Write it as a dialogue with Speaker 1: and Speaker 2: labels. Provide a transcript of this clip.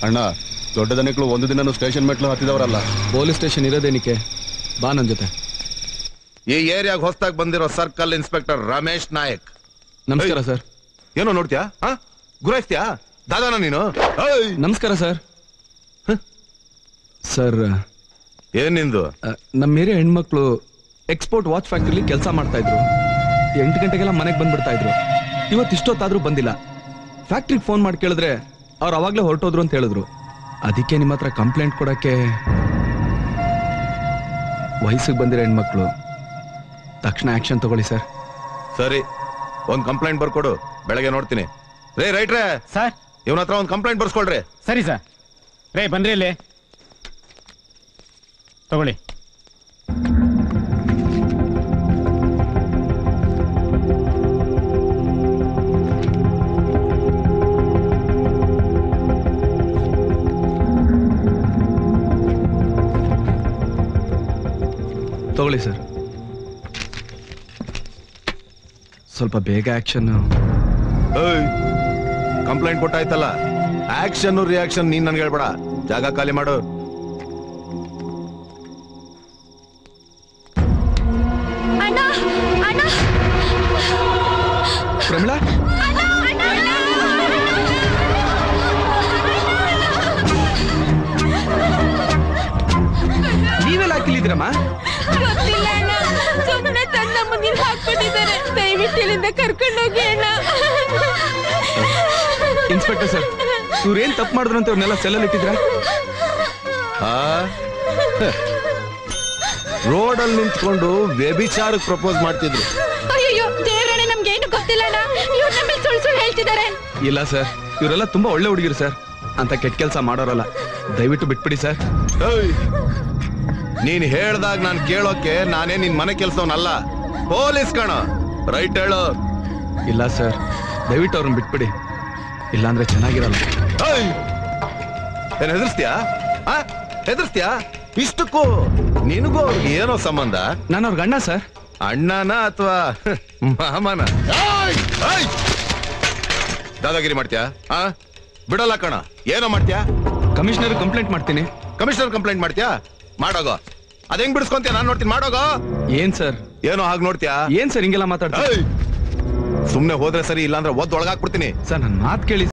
Speaker 1: ಅಣ್ಣ ದೊಡ್ಡ ದನಗಳು ಒಂದು ದಿನ ಸ್ಟೇಷನ್ ಮೆಟ್ಲು ಹತ್ತಿದವರಲ್ಲ
Speaker 2: ಪೊಲೀಸ್ ಸ್ಟೇಷನ್ ಇರೋದೇನಿಕೆ ಬಾ ನನ್ ಜೊತೆ
Speaker 3: ಈ ಏರಿಯಾಗ ಹೊಸದಾಗಿ ಬಂದಿರೋ ಸರ್ಕಲ್ ಇನ್ಸ್ಪೆಕ್ಟರ್ ರಮೇಶ್ ನಾಯಕ್
Speaker 2: ನಮಸ್ಕಾರ ಸರ್
Speaker 3: ಏನೋ ನೋಡ್ತೀಯಾ ಹಾ ಗುರಾಯಿಸ್ತೀಯಾ ದಾದಾನ ನೀನು ಏಯ್!
Speaker 2: ನಮಸ್ಕಾರ ಸರ್ ಸರ್
Speaker 3: ಏನ್ ನಿಂದು
Speaker 2: ಆ, ನಮ್ಮ ಏರಿಯಾ ಹೆಣ್ಮಕ್ಳು ಎಕ್ಸ್ಪೋರ್ಟ್ ವಾಚ್ ಫ್ಯಾಕ್ಟ್ರಿಲಿ ಕೆಲಸ ಮಾಡ್ತಾ ಇದ್ರು ಎಂಟು ಗಂಟೆಗೆಲ್ಲ ಮನೆಗೆ ಬಂದ್ಬಿಡ್ತಾ ಇದ್ರು ಇವತ್ತು ಇಷ್ಟೊತ್ತಾದ್ರೂ ಬಂದಿಲ್ಲ ಫ್ಯಾಕ್ಟ್ರಿಗೆ ಫೋನ್ ಮಾಡಿ ಕೇಳಿದ್ರೆ ಅವ್ರು ಅವಾಗ್ಲೇ ಹೊರಟೋದ್ರು ಅಂತ ಹೇಳಿದ್ರು ಅದಕ್ಕೆ ನಿಮ್ಮ ಹತ್ರ ಕಂಪ್ಲೇಂಟ್ ಕೊಡಕ್ಕೆ ವಯಸ್ಸಿಗೆ ಬಂದಿರೋ ಹೆಣ್ಮಕ್ಳು ತಕ್ಷಣ ಆಕ್ಷನ್ ತಗೊಳ್ಳಿ ಸರ್
Speaker 3: ಸರಿ ಒಂದ್ ಕಂಪ್ಲೇಂಟ್ ಬರ್ಕೊಡು ಬೆಳಗ್ಗೆ ನೋಡ್ತೀನಿ ರೇ ರೈಟ್ರೇ
Speaker 4: ಸರ್
Speaker 3: ಇವನ ಹತ್ರ ಒಂದ್ ಕಂಪ್ಲೇಂಟ್ ಬರ್ಸ್ಕೊಳ್ರಿ
Speaker 4: ಸರಿ ಸರ್ ರೇ ಬನ್ರಿ ಇಲ್ಲಿ ತಗೊಳ್ಳಿ
Speaker 2: ತಗೊಳ್ಳಿ ಸರ್ ಸ್ವಲ್ಪ ಬೇಗ ಆಕ್ಷನ್
Speaker 3: ಕಂಪ್ಲೇಂಟ್ ಕೊಟ್ಟಾಯ್ತಲ್ಲ ಆಕ್ಷನ್ ರಿಯಾಕ್ಷನ್ ನೀನ್ ನನ್ಗೆ ಹೇಳ್ಬೇಡ ಜಾಗ ಖಾಲಿ ಮಾಡು
Speaker 5: ಅಣ್ಣ ಅಣ್ಣ
Speaker 2: ಪ್ರಮಿಳಾ ನೀವೆಲ್ಲ ಹಾಕಿಲಿದ್ರಮ್ಮ
Speaker 5: ಗೊತ್ತಿಲ್ಲ ಅಣ್ಣ ಸುಮ್ಮನೆ ತನ್ನ ಮುಂದಿನ ಹಾಕ್ಬಿಟ್ಟಿದ್ದಾರೆ ದಯವಿಟ್ಟು ಇಲ್ಲಿಂದ ಕರ್ಕೊಂಡೋಗಿ ಅಣ್ಣ
Speaker 2: ಇನ್ಸ್ಪೆಕ್ಟರ್ ಸರ್ ಇವ್ರೇನ್ ತಪ್ಪು ಮಾಡಿದ್ರು ಅಂತ ಇವ್ರನ್ನೆಲ್ಲ ಸೆಲ್ಲಲ್ಲಿ ಇಟ್ಟಿದ್ರ
Speaker 3: ರೋಡ್ ಅಲ್ಲಿ ನಿಂತ್ಕೊಂಡು ವ್ಯಭಿಚಾರಕ್ಕೆ ಪ್ರಪೋಸ್ ಮಾಡ್ತಿದ್ರು
Speaker 5: ಅಯ್ಯೋ ದೇವರಣ್ಣ ನಮ್ಗೇನು ಗೊತ್ತಿಲ್ಲ ಅಣ್ಣ ಇವ್ರು ನಮಗೆ ಸುಳ್ಳು ಸುಳ್ಳು ಹೇಳ್ತಿದ್ದಾರೆ
Speaker 2: ಇಲ್ಲ ಸರ್ ಇವರೆಲ್ಲ ತುಂಬಾ ಒಳ್ಳೆ ಹುಡುಗಿರು ಸರ್ ಅಂತ ಕೆಟ್ಟ ಕೆಲಸ ಮಾಡೋರಲ್ಲ ದಯವಿಟ್ಟು ಬಿಟ್ಬಿಡಿ ಸರ್
Speaker 3: ಏಯ್! ನೀನ್ ಹೇಳ್ದಾಗ ನಾನ್ ಕೇಳೋಕೆ ನಾನೇ ನಿನ್ ಮನೆ ಕೆಲ್ಸವನಲ್ಲ ಪೊಲೀಸ್ ಕಣ ರೈಟ್ ಹೇಳು
Speaker 2: ಇಲ್ಲ ಸರ್ ದಯವಿಟ್ಟು ಅವ್ರನ್ನ ಬಿಟ್ಬಿಡಿ ಇಲ್ಲಾಂದ್ರೆ ಚೆನ್ನಾಗಿರಲ್ಲ
Speaker 3: ಏಯ್! ಏನ್ ಹೆದರ್ಸ್ತೀಯಾ ಆ ಹೆದರ್ಸ್ತೀಯಾ ಇಷ್ಟಕ್ಕೂ ನಿನಗೂ ಅವ್ರಿಗೆ ಏನೋ ಸಂಬಂಧ
Speaker 2: ನಾನು ಅವ್ರ ಗಂಡ ಸರ್
Speaker 3: ಅಣ್ಣನ ಅಥವಾ ಮಾಮನ ಏಯ್! ಏಯ್! ದಾದಾಗಿರಿ ಮಾಡ್ತೀಯಾ ಆ ಬಿಡಲ್ಲ ಕಣ ಏನೋ ಮಾಡ್ತೀಯಾ
Speaker 2: ಕಮಿಷನರ್ ಕಂಪ್ಲೇಂಟ್ ಮಾಡ್ತೀನಿ
Speaker 3: ಕಮಿಷನರ್ ಕಂಪ್ಲೇಂಟ್ ಮಾಡ್ತೀಯಾ ಮಾಡೋಗೋ ಅದ್ ಹೆಂಗ್ ಬಿಡಿಸ್ಕೊಂತೀಯ ನಾನ್ ನೋಡ್ತೀನಿ ಮಾಡೋಗೋ
Speaker 2: ಏನ್ ಸರ್
Speaker 3: ಏನೋ ಹಾಗೆ ನೋಡ್ತೀಯಾ
Speaker 2: ಏನ್ ಸರ್ ಹಿಂಗೆಲ್ಲ ಮಾತಾಡ್ತಾರೆ
Speaker 3: ಏಯ್! ಸುಮ್ನೆ ಹೋದ್ರೆ ಸರಿ ಇಲ್ಲಾಂದ್ರೆ ಒದ್ದು ಒಳಗಾಕ್ಬಿಡ್ತೀನಿ
Speaker 2: ಸರ್ ನನ್ನ ಮಾತು ಕೇಳಿ